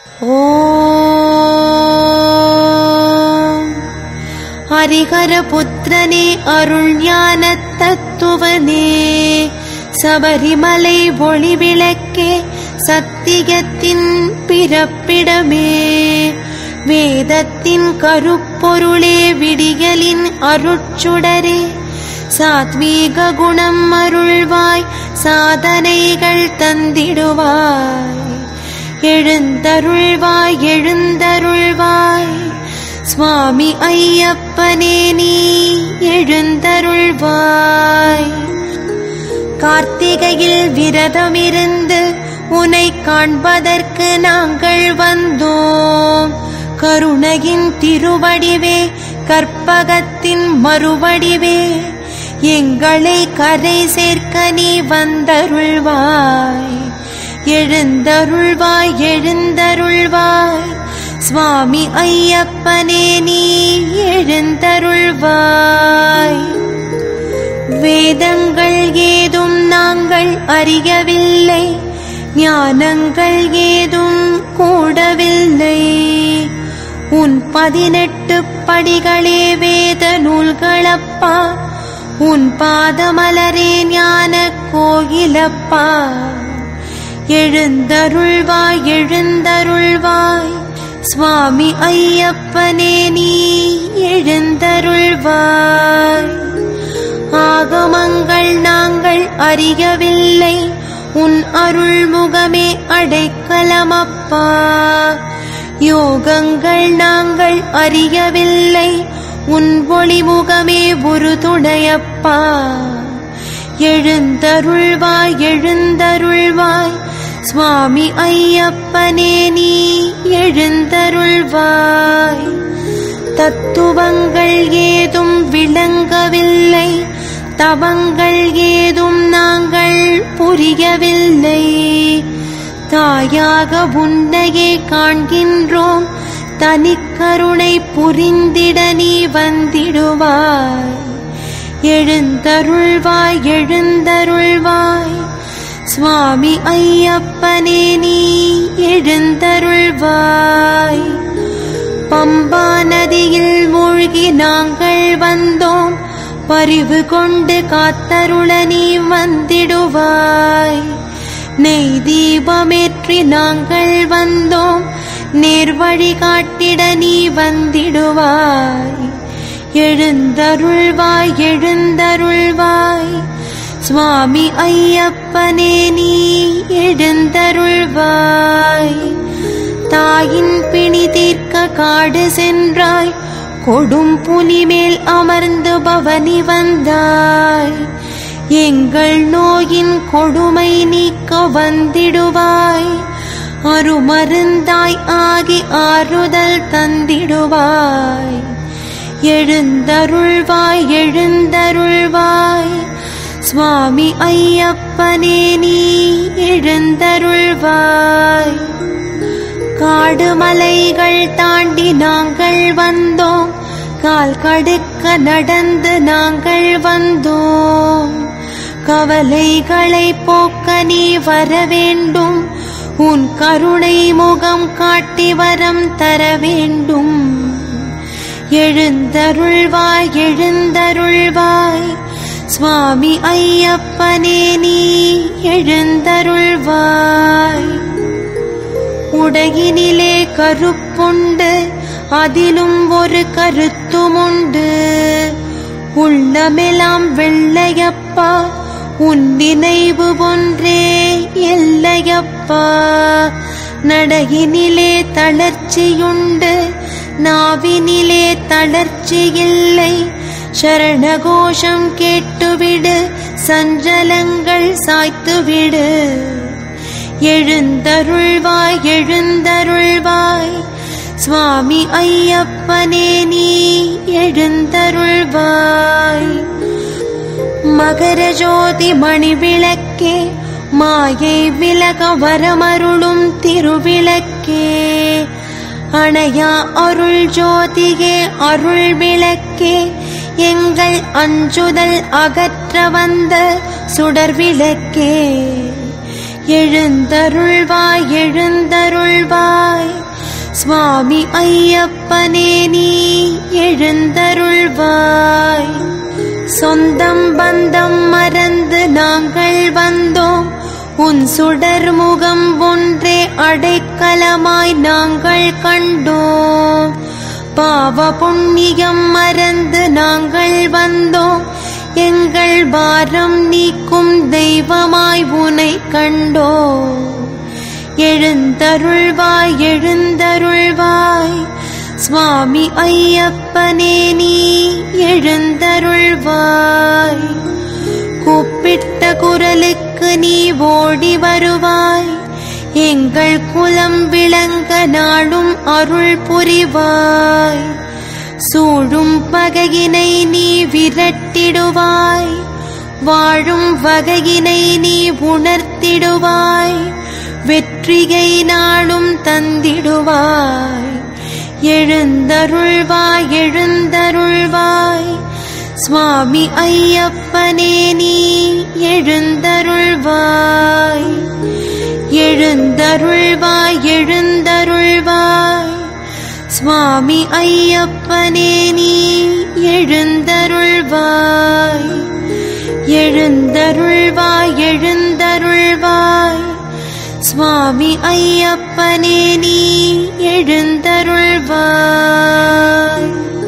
ஓம் ஹரிஹர புத்திரனே அருள் ஞான தத்துவனே சபரிமலை ஒளி விளக்கே சத்தியத்தின் பிறப்பிடமே வேதத்தின் கருப்பொருளே விடியலின் அருட்சுடரே சாத்வீக குணம் அருள்வாய் சாதனைகள் தந்திடுவாய் எழுந்தருள்வாய் எழுந்தருள்வாய் சுவாமி ஐயப்பனே நீ எழுந்தருள்வாய் கார்த்திகையில் விரதமிருந்து உனை காண்பதற்கு நாங்கள் வந்தோம் கருணையின் திருவடிவே கற்பகத்தின் மறுவடிவே எங்களை கரை சேர்க்க நீ வந்தருள்வாய் எழுந்தருள்வாய் எழுந்தருள்வாய் சுவாமி ஐயப்பனே நீ எழுந்தருள்வாய் வேதங்கள் ஏதும் நாங்கள் அறியவில்லை ஞானங்கள் ஏதும் கூடவில்லை உன் பதினெட்டு படிகளே வேத நூல்களப்பா உன் பாதமலரே ஞான கோயிலப்பா எழுந்தருள்வாய் எழுந்தருள்வாய் சுவாமி ஐயப்பனே நீ எழுந்தருள்வாய் ஆகமங்கள் நாங்கள் அறியவில்லை உன் அருள்முகமே அடைக்கலமப்பா யோகங்கள் நாங்கள் அறியவில்லை உன் ஒளிமுகமே ஒரு துணையப்பா எழுந்தருள்வாய் எழுந்தருள்வாய் சுவாமி ஐயப்பனே நீ எழுந்தருள்வாய் தத்துவங்கள் ஏதும் விளங்கவில்லை தவங்கள் ஏதும் நாங்கள் புரியவில்லை தாயாக உன்னையே காண்கின்றோம் தனிக்கருணை புரிந்திட நீ வந்திடுவாய் எழுந்தருள்வாய் எழுந்தருள்வாய் சுவாமி ஐயப்பனே நீ எழுந்தருள்வாய் பம்பா நதியில் மூழ்கி நாங்கள் வந்தோம் பரிவு கொண்டு காத்தருள நீ வந்திடுவாய் நெய் தீபமேற்றி நாங்கள் வந்தோம் நேர்வழி காட்டிட நீ வந்திடுவாய் எழுந்தருள்வாய் எழுந்தருள்வாய் சுவாமி ஐயப்பனே நீ எழுந்தருள்வாய் தாயின் பிணி தீர்க்க காடு சென்றாய் கொடும் புலி மேல் அமர்ந்து பவனி வந்தாய் எங்கள் நோயின் கொடுமை நீக்க வந்திடுவாய் அருமருந்தாய் ஆகி ஆறுதல் தந்திடுவாய் எழுந்தருள்வாய் எழுந்தருள்வாய் சுவாமி ஐயப்பனே நீ எழுந்தருள்வாய் காடு மலைகள் தாண்டி நாங்கள் வந்தோம் கால் கடுக்க நடந்து நாங்கள் வந்தோம் கவலைகளை போக்க நீ வர வேண்டும் உன் கருணை முகம் காட்டி வரம் தர வேண்டும் எழுந்தருள்வாய் எழுந்தருள்வாய் சுவாமி ஐயப்பனே நீ எழுந்தருள்வாய் உடையினிலே கருப்புண்டு அதிலும் ஒரு கருத்துமுண்டு உள்ளமெல்லாம் வெள்ளையப்பா உன் நினைவு ஒன்றே எல்லையப்பா நடையினிலே தளர்ச்சியுண்டு நாவினிலே தளர்ச்சி இல்லை சரணகோஷம் கேட்டுவிடு சஞ்சலங்கள் சாய்த்துவிடு எழுந்தருள்வாய் எழுந்தருள்வாய் சுவாமி ஐயப்பனே நீ எழுந்தருள்வாய் மகர ஜோதி மணி விளக்கே மாயை விலக வரமருளும் திருவிளக்கே அணையா அருள் ஜோதியே அருள் விளக்கே எங்கள் அஞ்சுதல் அகற்ற வந்த சுடர் விளக்கே எழுந்தருள்வாய் எழுந்தருள்வாய் சுவாமி ஐயப்பனே நீ எழுந்தருள்வாய் சொந்தம் பந்தம் மறந்து நாங்கள் வந்தோம் உன் சுடர் முகம் ஒன்றே அடைக்கலமாய் நாங்கள் கண்டோம் பாவ புண்ணியம் மறந்து நாங்கள் வந்தோம் எங்கள் பாரம் நீக்கும் தெய்வமாய் உனை கண்டோம் எழுந்தருள்வாய் எழுந்தருள்வாய் சுவாமி ஐயப்பனே நீ எழுந்தருள்வாய் கூப்பிட்ட குரலுக்கு நீ ஓடி வருவாய் எங்கள் குலம் விளங்க நாளும் அருள் புரிவாய் சூழும் பகையினை நீ விரட்டிடுவாய் வாழும் வகையினை நீ உணர்த்திடுவாய் வெற்றியை நாளும் தந்திடுவாய் எழுந்தருள்வாய் எழுந்தருள்வாய் சுவாமி ஐயப்பனே நீ எழுந்தருள்வாய் எழுந்தருள்வாய் எழுந்தருள்வாய் சுவாமி ஐயப்பனே நீ எழுந்தருள்வாய் எழுந்தருள்வாய் எழுந்தருள்வாய் சுவாமி ஐயப்பனே நீ எழுந்தருள்வாய்